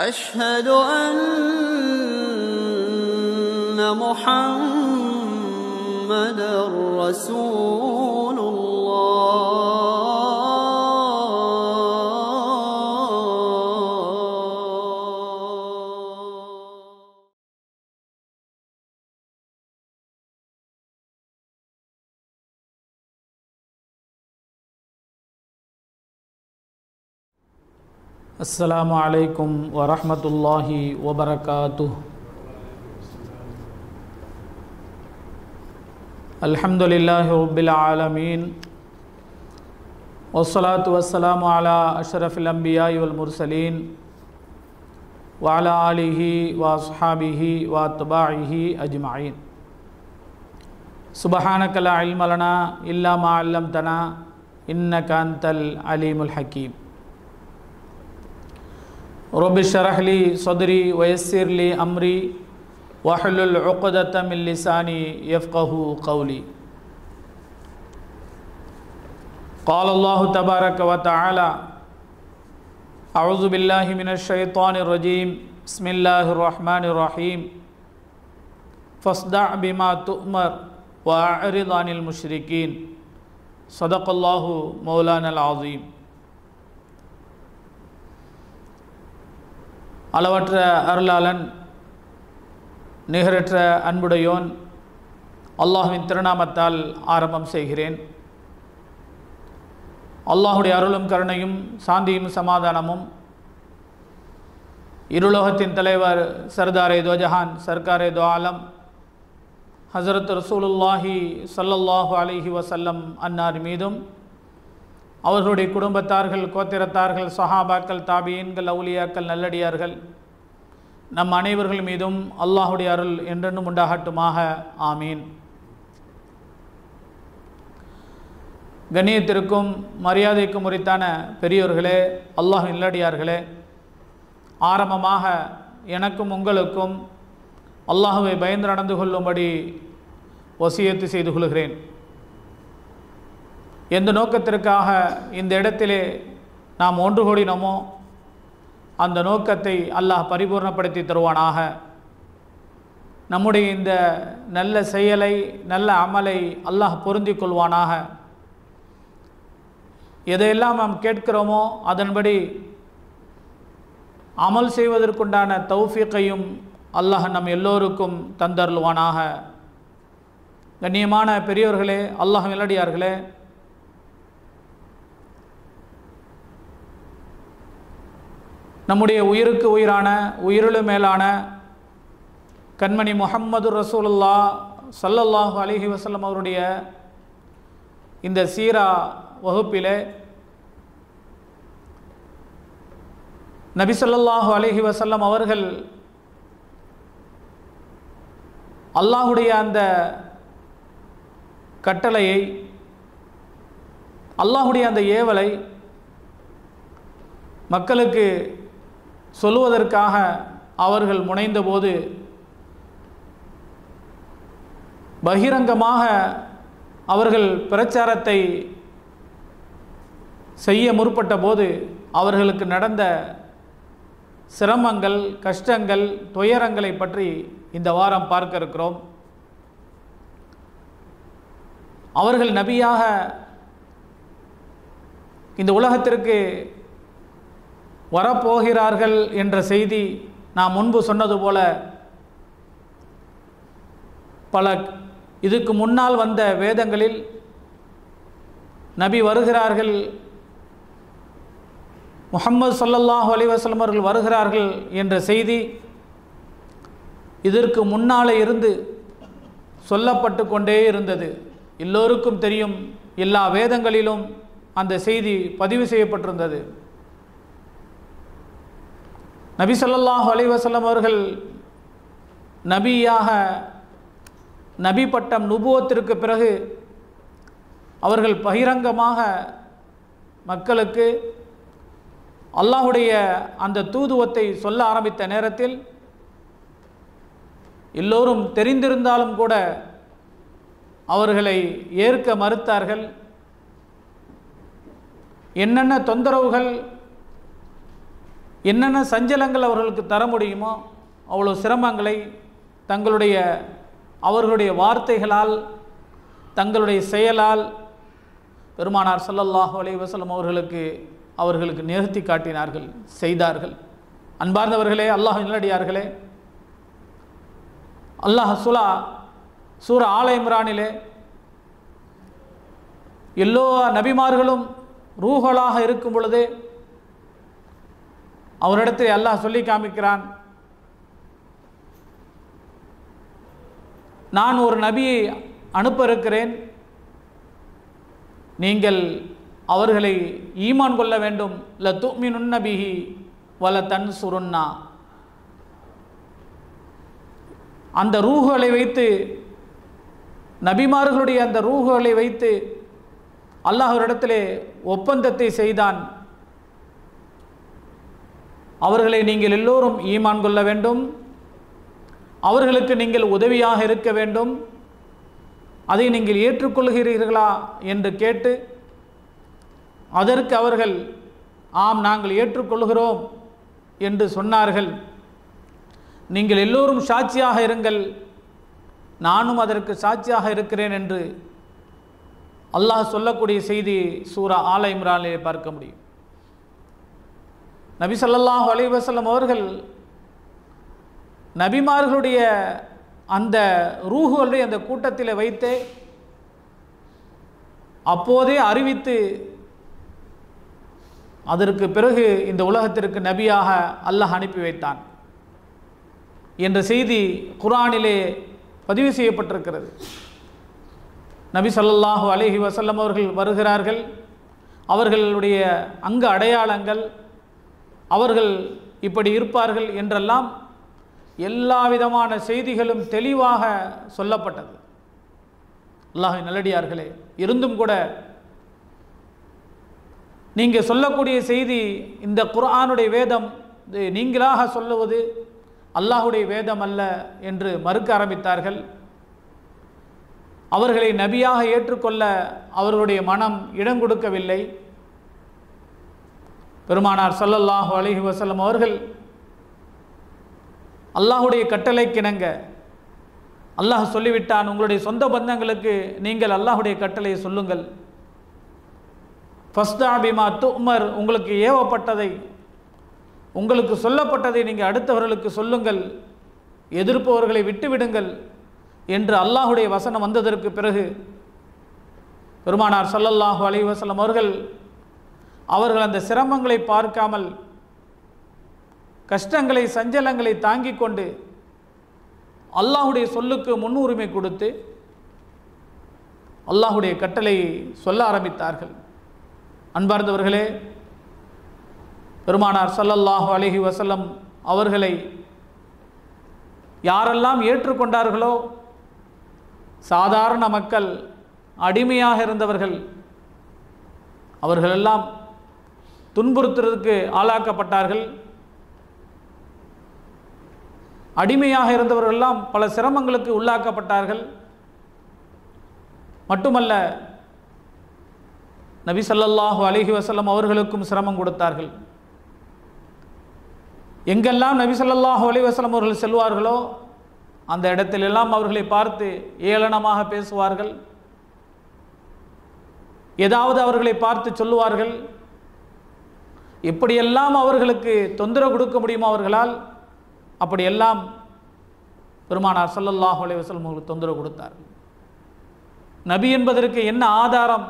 أشهد أن محمد رسول الله السلام عليكم ورحمة الله وبركاته الحمد لله رب العالمين والصلاة والسلام على أشرف الأنبياء والمرسلين وعلى آله وأصحابه وأتباعه أجمعين سبحانك لا علم لنا إلا ما علمتنا إنك أنت العليم الحكيم رب اشرح لي صدري ويسر لي أمري واحلل عقدة من لساني يفقه قولي قال الله تبارك وتعالى أعوذ بالله من الشيطان الرجيم بسم الله الرحمن الرحيم فاصدع بما تؤمر وأعرض عن المشركين صدق الله مولانا العظيم அளவற்ற அருளாளன் நிகரற்ற அன்புடையோன் அல்லாஹுவின் திருநாமத்தால் ஆரம்பம் செய்கிறேன் அல்லாஹுடைய அருளும் கருணையும் சாந்தியும் சமாதானமும் இருலோகத்தின் தலைவர் சர்தாரே தோஜஹான் சர்க்காரே தோ ஆலம் ஹசரத் ரசூலுல்லாஹி ஸல்லல்லாஹு அலைஹி வஸல்லம் அன்னார் மீதும் அவர்களுடைய குடும்பத்தார்கள் கோத்திரத்தார்கள் சஹாபாக்கள் தாபியன்கள் அவுலியாக்கள் நல்லடியார்கள் நம் அனைவர்கள் மீதும் அல்லாஹுடைய அருள் என்றென்றும் உண்டாகட்டுமாக ஆமீன் கண்ணியத்திற்கும் மரியாதைக்கும் உரித்தான பெரியோர்களே அல்லாஹ் நல்லடியார்களே ஆரம்பமாக எனக்கும் உங்களுக்கும் அல்லாஹுவை பயந்து நடந்து கொள்ளும்படி வசியத்து செய்து கொள்கிறேன் எந்த நோக்கத்திற்காக இந்த இடத்திலே நாம் ஒன்று கூடினோமோ அந்த நோக்கத்தை அல்லாஹ் பரிபூர்ணப்படுத்தி தருவானாக நம்முடைய இந்த நல்ல செயலை நல்ல அமலை அல்லாஹ் பொருந்தி கொள்வானாக எதையெல்லாம் நாம் கேட்கிறோமோ அதன்படி அமல் செய்வதற்குண்டான தௌஃபீக்கையும் அல்லாஹ் நம் எல்லோருக்கும் தந்தருள்வானாக கண்ணியமான பெரியோர்களே அல்லாஹ் நல்லடியார்களே நம்முடைய உயிருக்கு உயிரான உயிரிலும் மேலான கண்மணி முஹம்மது ரசூலுல்லா சல்லல்லாஹு அலிஹி வசல்லம் அவருடைய இந்த சீரா வகுப்பிலே நபி ஸல்லல்லாஹு அலைஹி வஸல்லம் அவர்கள் அல்லாஹுடைய அந்த கட்டளையை அல்லாஹுடைய அந்த ஏவலை மக்களுக்கு சொல்லுவதற்காக அவர்கள் முனைந்தபோது பகிரங்கமாக அவர்கள் பிரச்சாரத்தை செய்ய முற்பட்ட போது அவர்களுக்கு நடந்த சிரமங்கள் கஷ்டங்கள் துயரங்களை பற்றி இந்த வாரம் பார்க்க இருக்கிறோம் அவர்கள் நபியாக இந்த உலகத்திற்கு வரப்போகிறார்கள் என்ற செய்தி நான் முன்பு சொன்னது போல பல இதுக்கு முன்னால் வந்த வேதங்களில் நபி வருகிறார்கள் முகம்மது சொல்லல்லாஹு அலைவாஸ்லம் அவர்கள் வருகிறார்கள் என்ற செய்தி இதற்கு முன்னாலே இருந்து சொல்லப்பட்டு கொண்டே இருந்தது எல்லோருக்கும் தெரியும் எல்லா வேதங்களிலும் அந்த செய்தி பதிவு செய்யப்பட்டிருந்தது நபி ஸல்லல்லாஹு அலைஹி வஸல்லம் அவர்கள் நபியாக நபி பட்டம் நுபுவத்திற்கு பிறகு அவர்கள் பகிரங்கமாக மக்களுக்கு அல்லாஹுடைய அந்த தூதுவத்தை சொல்ல ஆரம்பித்த நேரத்தில் எல்லோரும் தெரிந்திருந்தாலும் கூட அவர்களை ஏற்க மறுத்தார்கள் என்னென்ன தொந்தரவுகள் என்னென்ன சஞ்சலங்கள் அவர்களுக்கு தர முடியுமோ அவ்வளோ சிரமங்களை தங்களுடைய அவர்களுடைய வார்த்தைகளால் தங்களுடைய செயலால் பெருமானார் ஸல்லல்லாஹு அலைஹி வஸல்லம் அவர்களுக்கு அவர்களுக்கு நிகழ்த்தி காட்டினார்கள் செய்தார்கள் அன்பார்ந்தவர்களே அல்லாஹ் நல்லடியார்களே அல்லாஹ் சுலா சூர ஆல இம்ரானிலே எல்லோ நபிமார்களும் ரூஹலாக இருக்கும் பொழுது அவரிடத்தில் அல்லாஹ் சொல்லி காமிக்கிறான் நான் ஒரு நபியை அனுப்ப இருக்கிறேன் நீங்கள் அவர்களை ஈமான் கொள்ள வேண்டும் ல துமினுன் நபிஹி வல தன் சுருன்னா அந்த ரூஹுகளை வைத்து நபிமார்களுடைய அந்த ரூஹுகளை வைத்து அல்லாஹ்விடத்திலே ஒப்பந்தத்தை செய்தான் அவர்களை நீங்கள் எல்லோரும் ஈமான் கொள்ள வேண்டும் அவர்களுக்கு நீங்கள் உதவியாக இருக்க வேண்டும் அதை நீங்கள் ஏற்றுக்கொள்கிறீர்களா என்று கேட்டு அதற்கு அவர்கள் ஆம் நாங்கள் ஏற்றுக்கொள்கிறோம் என்று சொன்னார்கள் நீங்கள் எல்லோரும் சாட்சியாக இருங்கள் நானும் அதற்கு சாட்சியாக இருக்கிறேன் என்று அல்லாஹ் சொல்லக்கூடிய செய்தி சூரா ஆல இம்ரானிலே பார்க்க முடியும் நபி ஸல்லல்லாஹு அலைஹி வஸல்லம் அவர்கள் நபிமார்களுடைய அந்த ரூஹுகளுடைய அந்த கூட்டத்தில் வைத்தே அப்போதே அறிவித்து அதற்கு பிறகு இந்த உலகத்திற்கு நபியாக அல்லாஹ் அனுப்பி வைத்தான் என்ற செய்தி குரானிலே பதிவு செய்யப்பட்டிருக்கிறது நபி ஸல்லல்லாஹு அலைஹி வஸல்லம் அவர்கள் வருகிறார்கள் அவர்களுடைய அங்க அடையாளங்கள் அவர்கள் இப்படி இருப்பார்கள் என்றெல்லாம் எல்லா விதமான செய்திகளும் தெளிவாக சொல்லப்பட்டது அல்லாஹ் நல்லடியார்களே இருந்தும் கூட நீங்கள் சொல்லக்கூடிய செய்தி இந்த குர்ஆனுடைய வேதம் இது நீங்களாக சொல்லுவது அல்லாஹுடைய வேதம் அல்ல என்று மறுக்க ஆரம்பித்தார்கள் அவர்களை நபியாக ஏற்றுக்கொள்ள அவர்களுடைய மனம் இடம் கொடுக்கவில்லை பெருமானார் ஸல்லல்லாஹு அலைஹி வஸல்லம் அவர்கள் அல்லாஹுடைய கட்டளைக்கிணங்க அல்லாஹ் சொல்லிவிட்டான் உங்களுடைய சொந்த பந்தங்களுக்கு நீங்கள் அல்லாஹுடைய கட்டளையை சொல்லுங்கள் ஃபஸ்தா பிமா துமர் உங்களுக்கு ஏவப்பட்டதை உங்களுக்கு சொல்லப்பட்டதை நீங்கள் அடுத்தவர்களுக்கு சொல்லுங்கள் எதிர்ப்பவர்களை விட்டுவிடுங்கள் என்று அல்லாஹுடைய வசனம் வந்ததற்கு பிறகு பெருமானார் ஸல்லல்லாஹு அலைஹி வஸல்லம் அவர்கள் அவர்கள் அந்த சிரமங்களை பார்க்காமல் கஷ்டங்களை சஞ்சலங்களை தாங்கிக் கொண்டு அல்லாஹுடைய சொல்லுக்கு முன்னுரிமை கொடுத்து அல்லாஹுடைய கட்டளை சொல்ல ஆரம்பித்தார்கள் அன்பார்ந்தவர்களே பெருமானார் ஸல்லல்லாஹு அலைஹி வஸல்லம் அவர்களை யாரெல்லாம் ஏற்றுக்கொண்டார்களோ சாதாரண மக்கள் அடிமையாக இருந்தவர்கள் அவர்களெல்லாம் துன்புறுத்துறதுக்கு ஆளாக்கப்பட்டார்கள் அடிமையாக இருந்தவர்களெல்லாம் பல சிரமங்களுக்கு உள்ளாக்கப்பட்டார்கள் மட்டுமல்ல நபி ஸல்லல்லாஹு அலைஹி வஸல்லம் அவர்களுக்கும் சிரமம் கொடுத்தார்கள் எங்கெல்லாம் நபி ஸல்லல்லாஹு அலைஹி வஸல்லம் அவர்கள் செல்வார்களோ அந்த இடத்திலெல்லாம் அவர்களை பார்த்து ஏளனமாக பேசுவார்கள் ஏதாவது அவர்களை பார்த்து சொல்லுவார்கள் எப்படியெல்லாம் அவர்களுக்கு தொந்தரவு கொடுக்க முடியுமோ அவர்களால் அப்படியெல்லாம் பெருமானார் ஸல்லல்லாஹு அலைஹி வஸல்லம் அவர்களுக்கு தொந்தரவு கொடுத்தார் நபி என்பதற்கு என்ன ஆதாரம்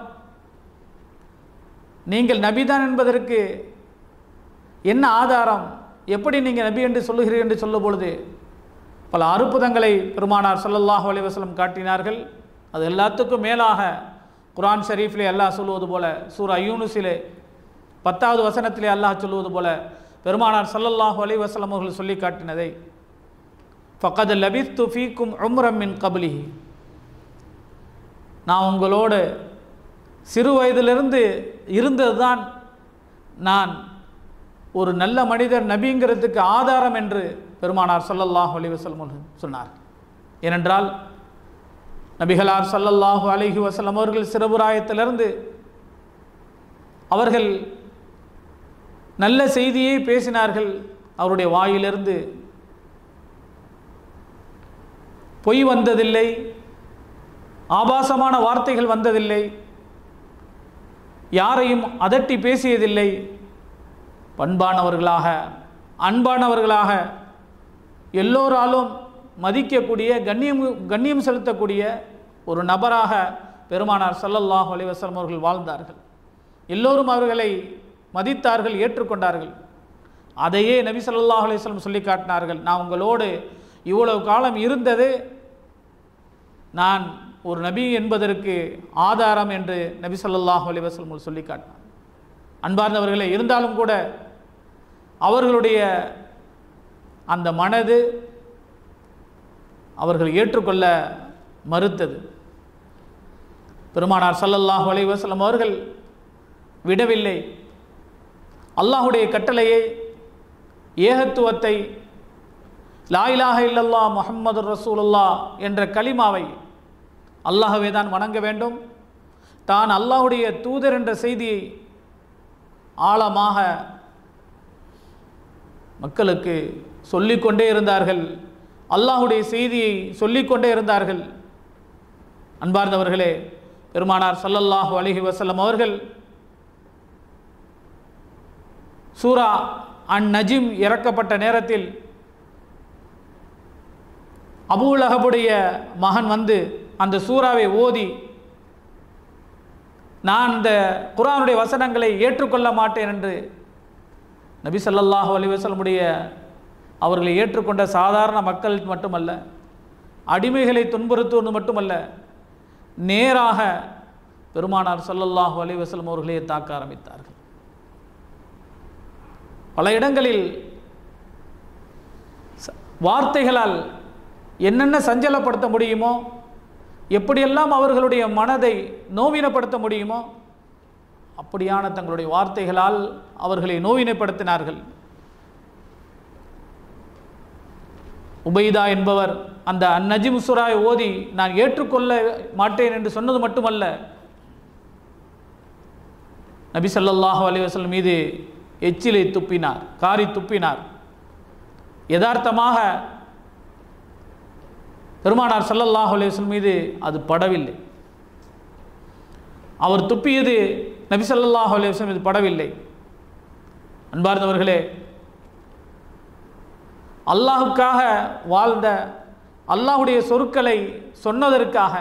நீங்கள் நபிதான் என்பதற்கு என்ன ஆதாரம் எப்படி நீங்கள் நபி என்று சொல்லுகிறீர்கள் என்று சொல்லும் பொழுது பல அற்புதங்களை பெருமானார் ஸல்லல்லாஹு அலைஹி வஸல்லம் காட்டினார்கள் அது எல்லாத்துக்கும் மேலாக குர்ஆன் ஷரீஃபிலே அல்லாஹ் சொல்லுவது போல சூரா யூனுஸிலே பத்தாவது வசனத்திலே அல்லாஹ் சொல்லுவது போல பெருமானார் ஸல்லல்லாஹு அலைஹி வஸல்லம் அவர்கள் சொல்லி காட்டினதை ஃபக்கத் லபித்து ஃபீக்கும் உம்ரம் மின் கபலிஹி நான் உங்களோடு சிறு வயதிலிருந்து இருந்தது தான் நான் ஒரு நல்ல மனிதர் நபிங்கிறதுக்கு ஆதாரம் என்று பெருமானார் ஸல்லல்லாஹு அலைஹி வஸல்லம் அவர்கள் சொன்னார் ஏனென்றால் நபிகளார் ஸல்லல்லாஹு அலைஹி வஸல்லம் அவர்கள் சிறுபுராயத்திலிருந்து அவர்கள் நல்ல செய்தியை பேசினார்கள் அவருடைய வாயிலிருந்து பொய் வந்ததில்லை ஆபாசமான வார்த்தைகள் வந்ததில்லை யாரையும் அதட்டி பேசியதில்லை பண்பானவர்களாக அன்பானவர்களாக எல்லோராலும் மதிக்கக்கூடிய கண்ணியம் கண்ணியம் செலுத்தக்கூடிய ஒரு நபராக பெருமானார் ஸல்லல்லாஹு அலைஹி வஸல்லம் அவர்கள் வாழ்ந்தார்கள் எல்லோரும் அவர்களை மதித்தார்கள் ஏற்றுக்கொண்டார்கள் அதையே நபி ஸல்லல்லாஹு அலைஹி வஸல்லம் சொல்லி காட்டினார்கள் நான் உங்களோடு இவ்வளவு காலம் இருந்தது நான் ஒரு நபி என்பதற்கு ஆதாரம் என்று நபி ஸல்லல்லாஹு அலைஹி வஸல்லம் சொல்லி காட்டினார் அன்பார்ந்தவர்களே இருந்தாலும் கூட அவர்களுடைய அந்த மனது அவர்கள் ஏற்றுக்கொள்ள மறுத்தது பெருமானார் ஸல்லல்லாஹு அலைஹி வஸல்லம் அவர்கள் விடவில்லை அல்லாஹுடைய கட்டளையை ஏகத்துவத்தை லா இலாஹ இல்லல்லா முஹம்மது ரசூலுல்லா என்ற கலிமாவை அல்லாஹ்வே தான் வணங்க வேண்டும் தான் அல்லாஹுடைய தூதர் என்ற செய்தியை ஆழமாக மக்களுக்கு சொல்லிக்கொண்டே இருந்தார்கள் அல்லாஹுடைய செய்தியை சொல்லிக்கொண்டே இருந்தார்கள் அன்பார்ந்தவர்களே பெருமானார் ஸல்லல்லாஹு அலைஹி வஸல்லம் அவர்கள் சூரா அன் நஜிம் இறக்கப்பட்ட நேரத்தில் அபூலகபுடைய மகன் வந்து அந்த சூறாவை ஓதி நான் இந்த குர்ஆனுடைய வசனங்களை ஏற்றுக்கொள்ள மாட்டேன் என்று நபி ஸல்லல்லாஹு அலைஹி வஸல்லமுடைய அவர்களை ஏற்றுக்கொண்ட சாதாரண மக்கள் மட்டுமல்ல அடிமைகளை துன்புறுத்துவது மட்டுமல்ல நேராக பெருமானார் ஸல்லல்லாஹு அலைஹி வஸல்லம் அவர்களே தாக்க ஆரம்பித்தார்கள் பல இடங்களில் ச- வார்த்தைகளால் என்னென்ன சஞ்சலப்படுத்த முடியுமோ எப்படியெல்லாம் அவர்களுடைய மனதை நோவினப்படுத்த முடியுமோ அப்படியான தங்களுடைய வார்த்தைகளால் அவர்களை நோவினைப்படுத்தினார்கள் உபைதா என்பவர் அந்த அந்நஜிம் சுராய் ஓதி நான் ஏற்றுக்கொள்ள மாட்டேன் என்று சொன்னது மட்டுமல்ல நபி ஸல்லல்லாஹு அலைஹி வஸல்லம் மீது எச்சிலை துப்பினார் காரி துப்பினார் யதார்த்தமாக பெருமானார் ஸல்லல்லாஹு அலைஹி வஸல்லம் மீது அது படவில்லை அவர் துப்பியது நபி ஸல்லல்லாஹு அலைஹி வஸல்லம் மீது படவில்லை அன்பார்ந்தவர்களே அல்லாஹுக்காக வாழ்ந்த அல்லாஹுடைய சொற்களை சொன்னதற்காக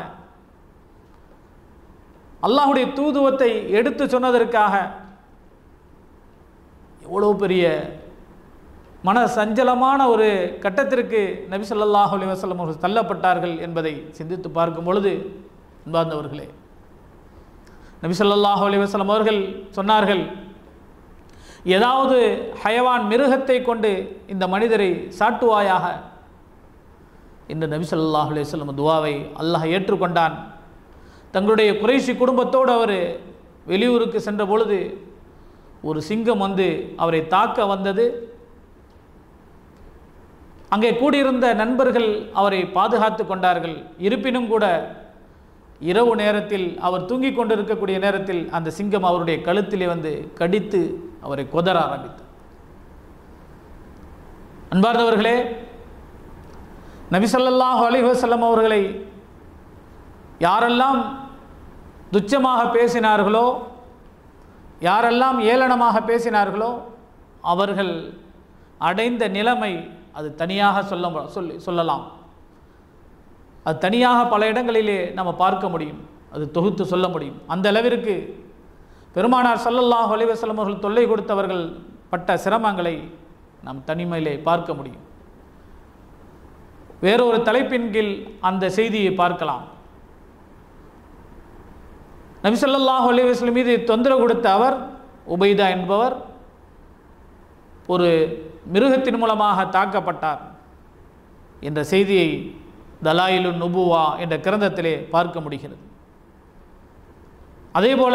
அல்லாஹுடைய தூதுவத்தை எடுத்து சொன்னதற்காக எவ்வளோ பெரிய மன சஞ்சலமான ஒரு கட்டத்திற்கு நபி ஸல்லல்லாஹு அலைஹி வஸல்லம் அவர்கள் தள்ளப்பட்டார்கள் என்பதை சிந்தித்து பார்க்கும் பொழுது அன்பார்ந்தவர்களே நபி ஸல்லல்லாஹு அலைஹி வஸல்லம் அவர்கள் சொன்னார்கள் ஏதாவது ஹயவான் மிருகத்தை கொண்டு இந்த மனிதரை சாட்டுவாயாக என்று நபி ஸல்லல்லாஹு அலைஹி வஸல்லம் துவாவை அல்லாஹ் ஏற்றுக்கொண்டான் தங்களுடைய குறைஷி குடும்பத்தோடு அவர் வெளியூருக்கு சென்ற பொழுது ஒரு சிங்கம் வந்து அவரை தாக்க வந்தது அங்கே கூடியிருந்த நண்பர்கள் அவரை பாதுகாத்து கொண்டார்கள் இருப்பினும் கூட இரவு நேரத்தில் அவர் தூங்கிக் கொண்டிருக்கக்கூடிய நேரத்தில் அந்த சிங்கம் அவருடைய கழுத்திலே வந்து கடித்து அவரை கொதற ஆரம்பித்தார் அன்பார்ந்தவர்களே நபி ஸல்லல்லாஹு அலைஹி வஸல்லம் அவர்களை யாரெல்லாம் துச்சமாக பேசினார்களோ யாரெல்லாம் ஏளனமாக பேசினார்களோ அவர்கள் அடைந்த நிலைமை அது தனியாக சொல்ல சொல்லி சொல்லலாம் அது தனியாக பல இடங்களிலே நம்ம பார்க்க முடியும் அது தொகுத்து சொல்ல முடியும் அந்த அளவிற்கு பெருமானார் ஸல்லல்லாஹு அலைஹி வஸல்லம் அவர்கள் தொல்லை கொடுத்தவர்கள் பட்ட சிரமங்களை நாம் தனிமையிலே பார்க்க முடியும் வேறொரு தலைப்பின் கீழ் அந்த செய்தியை பார்க்கலாம் நபி ஸல்லல்லாஹு அலைஹி வஸல்லம் மீது தொந்தரவு கொடுத்த அவர் உபைதா என்பவர் ஒரு மிருகத்தின் மூலமாக தாக்கப்பட்டார் என்ற செய்தியை தலாயிலு நுபுவா என்ற கிரந்தத்திலே பார்க்க முடிகிறது அதேபோல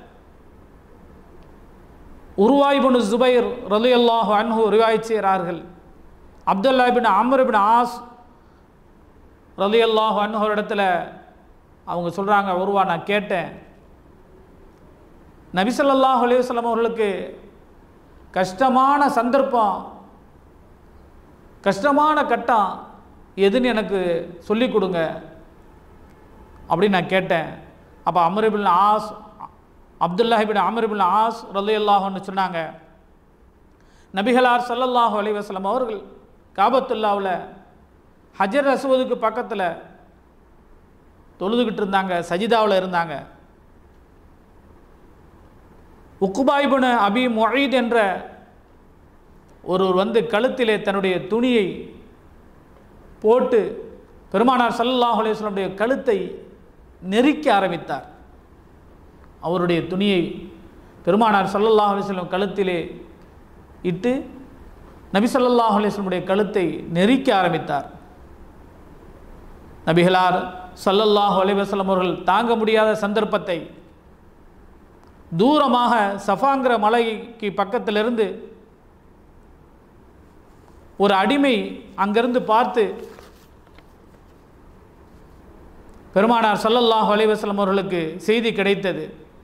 உருவாய்புனு ஜுபைர் ரலியல்லாஹு அன்ஹு ரிவாய் செய்கிறார்கள் அப்துல்லா பின் அமர் பின் ஆஸ் ரலியல்லாஹு அன்ஹு இடத்துல அவங்க சொல்கிறாங்க உருவா நான் கேட்டேன் நபிசல்லாஹு அலையுஸ்லாம் அவர்களுக்கு கஷ்டமான சந்தர்ப்பம் கஷ்டமான கட்டம் எதுன்னு எனக்கு சொல்லிக் கொடுங்க அப்படின்னு நான் கேட்டேன் அப்போ அமருபின் ஆஸ் அப்துல்லாஹிபின் அமருபின் ஆஸ் ரலியல்லாஹுன்னு சொன்னாங்க நபிகளார் ஸல்லல்லாஹு அலைஹி வஸல்லம் அவர்கள் காபத்துல்லாவில் ஹஜர் அசுவதுக்கு பக்கத்தில் தொழுதுகிட்டு இருந்தாங்க சஜிதாவில் இருந்தாங்க உக்குபாய்புன அபி மொஹீத் என்ற ஒருவர் வந்து கழுத்திலே தன்னுடைய துணியை போட்டு பெருமானார் ஸல்லல்லாஹு அலைஹி வஸல்லமுடைய கழுத்தை நெரிக்க ஆரம்பித்தார் அவருடைய துணியை பெருமானார் ஸல்லல்லாஹு அலைஹி வஸல்லம் கழுத்திலே இட்டு நபி ஸல்லல்லாஹு அலைஹி வஸல்லமுடைய கழுத்தை நெரிக்க ஆரம்பித்தார் நபிகளார் ஸல்லல்லாஹு அலைஹி வஸல்லம் அவர்கள் தாங்க முடியாத சந்தர்ப்பத்தை தூரமாக சஃபாங்கிற மலைக்கு பக்கத்திலிருந்து ஒரு அடிமை அங்கிருந்து பார்த்து பெருமானார் ஸல்லல்லாஹு அலைஹி வஸல்லம் அவர்களுக்கு செய்தி கிடைத்தது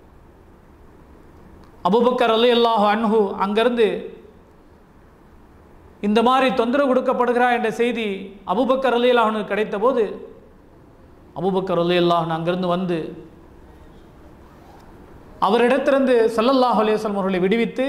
அபூபக்கர் ரலியல்லாஹு அன்ஹு அங்கிருந்து இந்த மாதிரி தொந்தரவு கொடுக்கப்படுகிறா என்ற செய்தி அபூபக்கர் ரலியல்லாஹுனுக்கு கிடைத்த போது அபூபக்கர் ரலியல்லாஹு அங்கிருந்து வந்து அவரிடத்திலிருந்து ஸல்லல்லாஹு அலைஹி வஸல்லம் அவர்களை விடுவித்து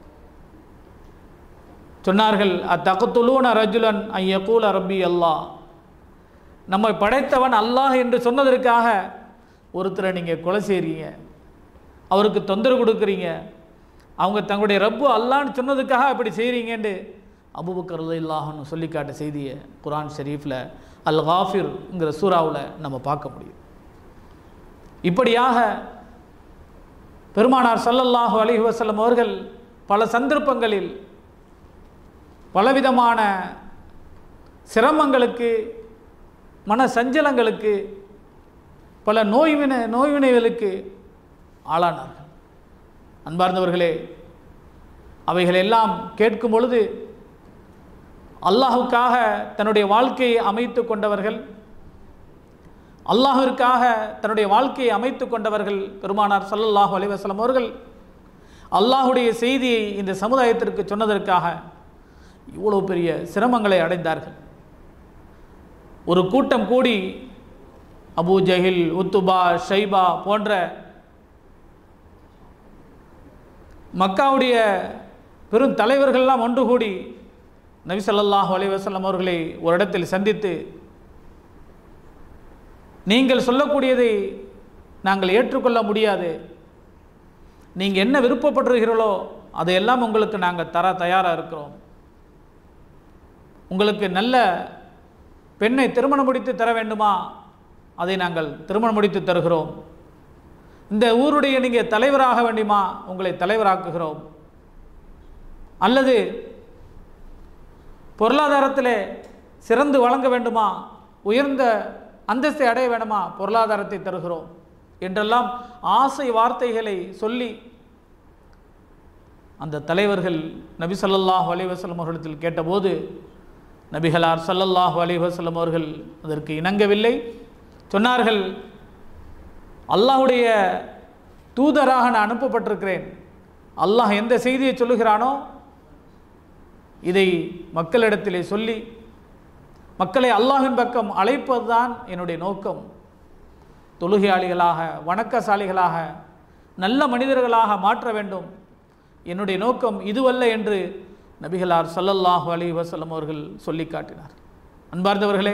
சொன்னார்கள் அத்தகத்துலூன ரஜுலன் ஐயகூல ரப்பி அல்லாஹ் நம்மை படைத்தவன் அல்லாஹ் என்று சொன்னதற்காக ஒருத்தரை நீங்கள் கொலை செய்கிறீங்க அவருக்கு தொந்தரவு கொடுக்குறீங்க அவங்க தங்களுடைய ரப்பு அல்லான்னு சொன்னதுக்காக அப்படி செய்கிறீங்கன்னு அபுபக்கர் இல்லாஹன்னு சொல்லி காட்ட செய்தியை குரான் ஷெரீஃபில் அல் காஃபிர்ங்கிற சூறாவில் நம்ம பார்க்க முடியும் இப்படியாக பெருமானார் ஸல்லல்லாஹு அலைஹி வஸல்லம் அவர்கள் பல சந்தர்ப்பங்களில் பலவிதமான சிரமங்களுக்கு மன சஞ்சலங்களுக்கு பல நோய்வினை நோய்வினைகளுக்கு ஆளானார்கள் அன்பார்ந்தவர்களே அவைகளெல்லாம் கேட்கும் பொழுது அல்லாஹுக்காக தன்னுடைய வாழ்க்கையை அமைத்து கொண்டவர்கள் அல்லாஹிற்காக தன்னுடைய வாழ்க்கையை அமைத்து கொண்டவர்கள் பெருமானார் ஸல்லல்லாஹு அலைஹி வஸல்லம் அவர்கள் அல்லாஹுடைய செய்தியை இந்த சமுதாயத்திற்கு சொன்னதற்காக இவ்வளோ பெரிய சிரமங்களை அடைந்தார்கள் ஒரு கூட்டம் கூடி அபூ ஜஹில் உத்துபா ஷைபா போன்ற மக்காவுடைய பெரும் தலைவர்கள்லாம் ஒன்று கூடி நபி ஸல்லல்லாஹு அலைஹி வஸல்லம் அவர்களை ஒரு இடத்தில் சந்தித்து நீங்கள் சொல்லக்கூடியதை நாங்கள் ஏற்றுக்கொள்ள முடியாது நீங்கள் என்ன விருப்பப்படுகிறீர்களோ அதையெல்லாம் உங்களுக்கு நாங்கள் தர தயாராக இருக்கிறோம் உங்களுக்கு நல்ல பெண்ணை திருமணம் முடித்து தர வேண்டுமா அதை நாங்கள் திருமணம் முடித்து தருகிறோம் இந்த ஊருடைய நீங்கள் தலைவராக வேண்டுமா உங்களை தலைவராக்குகிறோம் அல்லது பொருளாதாரத்தில் சிறந்து வழங்க வேண்டுமா உயர்ந்த அந்தஸ்தை அடைய வேண்டுமா பொருளாதாரத்தை தருகிறோம் என்றெல்லாம் ஆசை வார்த்தைகளை சொல்லி அந்த தலைவர்கள் நபி ஸல்லல்லாஹு அலைஹி வஸல்லம் அவர்களிடத்தில் கேட்டபோது நபிகளார் ஸல்லல்லாஹு அலைஹி வஸல்லம் அவர்கள் அதற்கு இணங்கவில்லை சொன்னார்கள் அல்லாஹ்வுடைய தூதராக நான் அனுப்பப்பட்டிருக்கிறேன் அல்லாஹ் எந்த செய்தியை சொல்லுகிறானோ இதை மக்களிடத்திலே சொல்லி மக்களை அல்லாஹ்வின் பக்கம் அழைப்பதுதான் என்னுடைய நோக்கம் தொழுகையாளிகளாக வணக்கசாலிகளாக நல்ல மனிதர்களாக மாற்ற வேண்டும் என்னுடைய நோக்கம் இதுவல்ல என்று நபிகளார் ஸல்லல்லாஹு அலைஹி வஸல்லம் அவர்கள் சொல்லி காட்டினார் அன்பார்ந்தவர்களே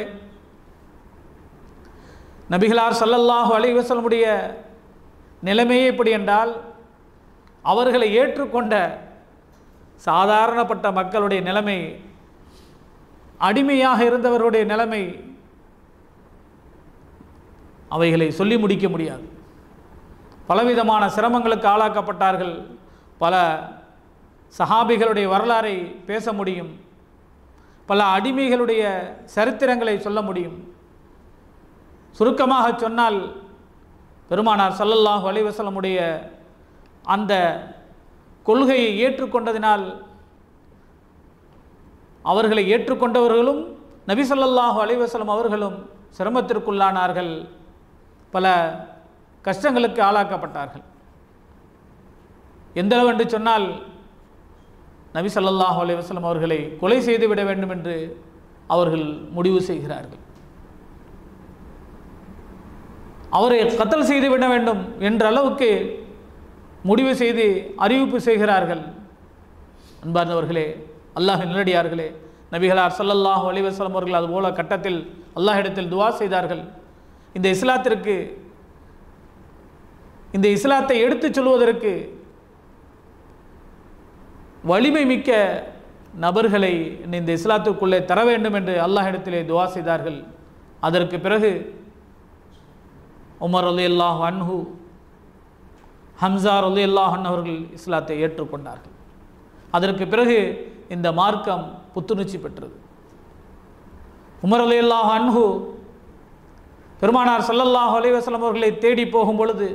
நபிகளார் ஸல்லல்லாஹு அலைஹி வஸல்லமுடைய நிலைமையே இப்படி என்றால் அவர்களை ஏற்றுக்கொண்ட சாதாரணப்பட்ட மக்களுடைய நிலைமை அடிமையாக இருந்தவருடைய நிலைமை அவைகளை சொல்லி முடிக்க முடியாது பலவிதமான சிரமங்களுக்கு ஆளாக்கப்பட்டார்கள் பல சஹாபிகளுடைய வரலாறை பேச முடியும் பல அடிமைகளுடைய சரித்திரங்களை சொல்ல முடியும் சுருக்கமாக சொன்னால் பெருமானார் ஸல்லல்லாஹு அலைஹி வஸல்லமுடைய அந்த கொள்கையை ஏற்றுக்கொண்டதினால் அவர்களை ஏற்றுக்கொண்டவர்களும் நபி ஸல்லல்லாஹு அலைஹி வஸல்லம் அவர்களும் சிரமத்திற்குள்ளானார்கள் பல கஷ்டங்களுக்கு ஆளாக்கப்பட்டார்கள் எந்த அளவு என்று சொன்னால் நபி ஸல்லல்லாஹு அலைஹி வஸல்லம் அவர்களை கொலை செய்து விட வேண்டும் என்று அவர்கள் முடிவு செய்கிறார்கள் அவரை கத்தல் செய்து விட வேண்டும் என்ற அளவுக்கு முடிவு செய்து அறிவிப்பு செய்கிறார்கள் அன்பார்ந்தவர்களே அல்லாஹ் நிலடியார்களே நபிகளார் ஸல்லல்லாஹு அலைஹி வஸல்லம் அவர்கள் அதுபோல கட்டத்தில் அல்லாஹ்விடத்தில் துவா செய்தார்கள் இந்த இஸ்லாத்திற்கு இந்த இஸ்லாத்தை எடுத்துச் சொல்வதற்கு வலிமை மிக்க நபர்களை இந்த இஸ்லாத்துக்குள்ளே தர வேண்டும் என்று அல்லாஹ்விடத்திலே துவா செய்தார்கள் அதற்கு பிறகு உமர் அலி அல்லாஹ் அன்ஹு ஹம்சா அலி அல்லாஹ் அவர்கள் இஸ்லாத்தை ஏற்றுக்கொண்டார்கள் அதற்கு பிறகு இந்த மார்க்கம் புத்துணர்ச்சி பெற்றது உமர் அலி அல்லாஹ் அன்ஹு பெருமானார் ஸல்லல்லாஹு அலைஹி வஸல்லம் அவர்களை தேடி போகும் பொழுது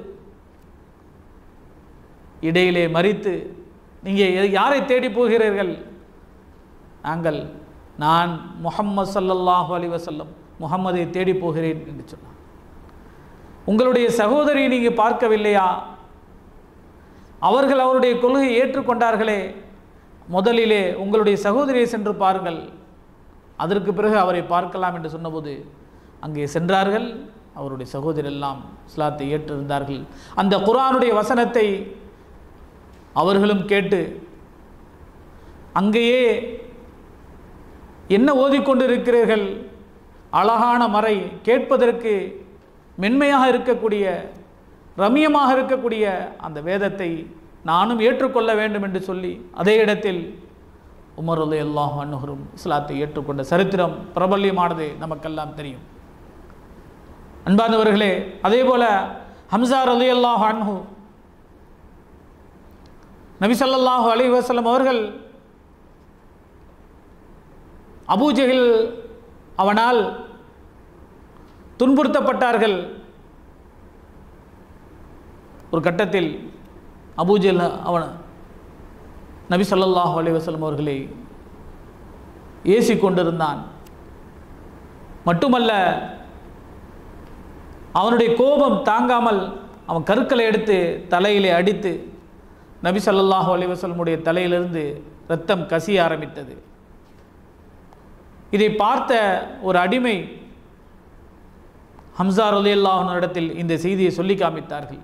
இடையிலே மறித்து நீங்கள் யாரை தேடி போகிறீர்கள் நாங்கள் நான் முஹம்மது ஸல்லல்லாஹு அலைஹி வஸல்லம் முஹம்மதை தேடி போகிறேன் என்று சொன்னார் உங்களுடைய சகோதரியை நீங்கள் பார்க்கவில்லையா அவர்கள் அவருடைய கொள்கையை ஏற்றுக்கொண்டார்களே முதலிலே உங்களுடைய சகோதரியை சென்று பாருங்கள் அதற்கு பிறகு அவரை பார்க்கலாம் என்று சொன்னபோது அங்கே சென்றார்கள் அவருடைய சகோதரி எல்லாம் இஸ்லாத்தை ஏற்றிருந்தார்கள் அந்த குர்ஆனுடைய வசனத்தை அவர்களும் கேட்டு அங்கேயே என்ன ஓதிக்கொண்டிருக்கிறீர்கள் அழகான மறை கேட்பதற்கு மென்மையாக இருக்கக்கூடிய ரம்யமாக இருக்கக்கூடிய அந்த வேதத்தை நானும் ஏற்றுக்கொள்ள வேண்டும் என்று சொல்லி அதே இடத்தில் உமர் அலி அல்லாஹ் அன்னுகரும் இஸ்லாத்தை ஏற்றுக்கொண்ட சரித்திரம் பிரபல்யமானது நமக்கெல்லாம் தெரியும் அன்பார்ந்தவர்களே அதே போல ஹம்சார் அலி அல்லாஹ் அன்ஹு நபி ஸல்லல்லாஹு அலைஹி வஸல்லம் அவர்கள் அபூஜஹில் அவனால் துன்புறுத்தப்பட்டார்கள் ஒரு கட்டத்தில் அபூஜல் அவன் நபி ஸல்லல்லாஹு அலைஹி வஸல்லம் அவர்களை ஏசி கொண்டிருந்தான் மட்டுமல்ல அவனுடைய கோபம் தாங்காமல் அவன் கருக்களை எடுத்து தலையிலே அடித்து நபி ஸல்லல்லாஹு அலைஹி வஸல்லமுடைய தலையிலிருந்து இரத்தம் கசிய ஆரம்பித்தது இதை பார்த்த ஒரு அடிமை ஹம்சா ரலியல்லாஹு இடத்தில் இந்த செய்தியை சொல்லி காமித்தார்கள்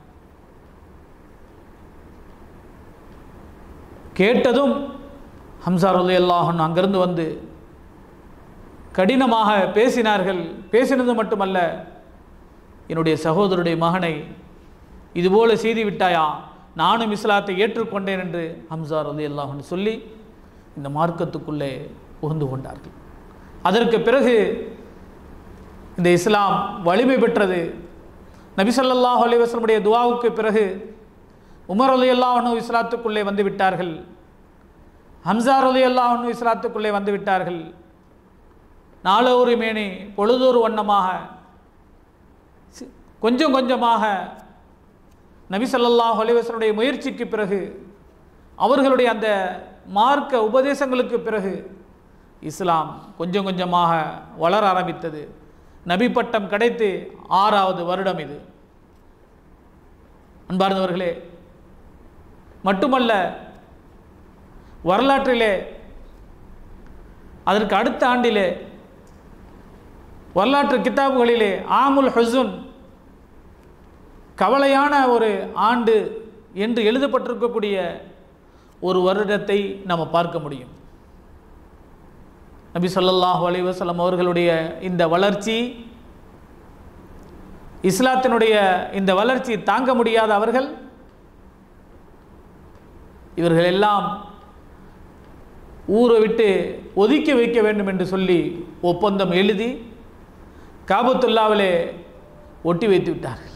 கேட்டதும் ஹம்சா ரலியல்லாஹு அங்கிருந்து வந்து கடினமாக பேசினார்கள் பேசினது மட்டுமல்ல என்னுடைய சகோதரருடைய மகனை இதுபோல செய்தி விட்டாயா நானும் இஸ்லாத்தை ஏற்றுக்கொண்டேன் என்று ஹம்சா ரலி அல்லாஹ்னு சொல்லி இந்த மார்க்கத்துக்குள்ளே புகுந்து கொண்டார்கள் அதற்கு பிறகு இந்த இஸ்லாம் வலிமை பெற்றது நபி ஸல்லல்லாஹு அலைஹி வஸல்லமுடைய துவாவுக்கு பிறகு உமர் அலி அல்லாஹ்னு இஸ்லாத்துக்குள்ளே வந்து விட்டார்கள் ஹம்சா அலி அல்லாஹ்னு இஸ்லாத்துக்குள்ளே வந்து விட்டார்கள் நாளொரு மேனி பொழுதொரு வண்ணமாக சி- கொஞ்சம் கொஞ்சமாக நபி ஸல்லல்லாஹு அலைஹி வஸல்லுடைய முயற்சிக்கு பிறகு அவர்களுடைய அந்த மார்க்க உபதேசங்களுக்கு பிறகு இஸ்லாம் கொஞ்சம் கொஞ்சமாக வளர ஆரம்பித்தது நபி பட்டம் கிடைத்து ஆறாவது வருடம் இது அன்பார்ந்தவர்களே மட்டுமல்ல வரலாற்றிலே அதற்கு அடுத்த ஆண்டிலே வரலாற்று கித்தாபுகளிலே ஆமுல் ஹுசுன் கவலையான ஒரு ஆண்டு என்று எழுதப்பட்டிருக்கக்கூடிய ஒரு வருடத்தை நம்ம பார்க்க முடியும் நபி ஸல்லல்லாஹு அலைஹி வஸல்லம் அவர்களுடைய இந்த வளர்ச்சி இஸ்லாத்தினுடைய இந்த வளர்ச்சி தாங்க முடியாத அவர்கள் இவர்கள் எல்லாம் ஊரை விட்டு ஒதுக்கி வைக்க வேண்டும் என்று சொல்லி ஒப்பந்தம் எழுதி காபத்துல்லாவிலே ஒட்டி வைத்து விட்டார்கள்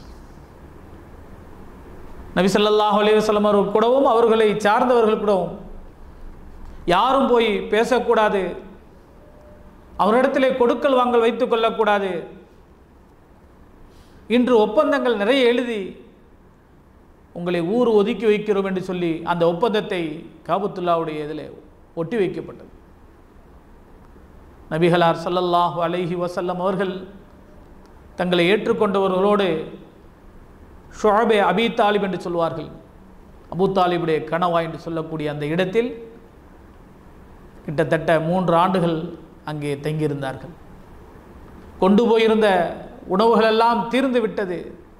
நபி ஸல்லல்லாஹு அலைஹி வஸல்லம் அவர்கள் கூடவும் அவர்களை சார்ந்தவர்கள் கூடவும் யாரும் போய் பேசக்கூடாது அவரிடத்திலே கொடுக்கல் வாங்கல் வைத்துக் கொள்ளக்கூடாது இன்று ஒப்பந்தங்கள் நிறைய எழுதி உங்களை ஊர் ஒதுக்கி வைக்கிறோம் என்று சொல்லி அந்த ஒப்பந்தத்தை காபத்துல்லாவுடைய இதில் ஒட்டி வைக்கப்பட்டது நபிகளார் ஸல்லல்லாஹு அலைஹி வஸல்லம் அவர்கள் தங்களை ஏற்றுக்கொண்டவர்களோடு ஷுஅபே அபி தாலிப் என்று சொல்வார்கள் அபு தாலிபுடைய கணவா என்று சொல்லக்கூடிய அந்த இடத்தில் கிட்டத்தட்ட மூன்று ஆண்டுகள் அங்கே தங்கியிருந்தார்கள் கொண்டு போயிருந்த உணவுகளெல்லாம் தீர்ந்து விட்டது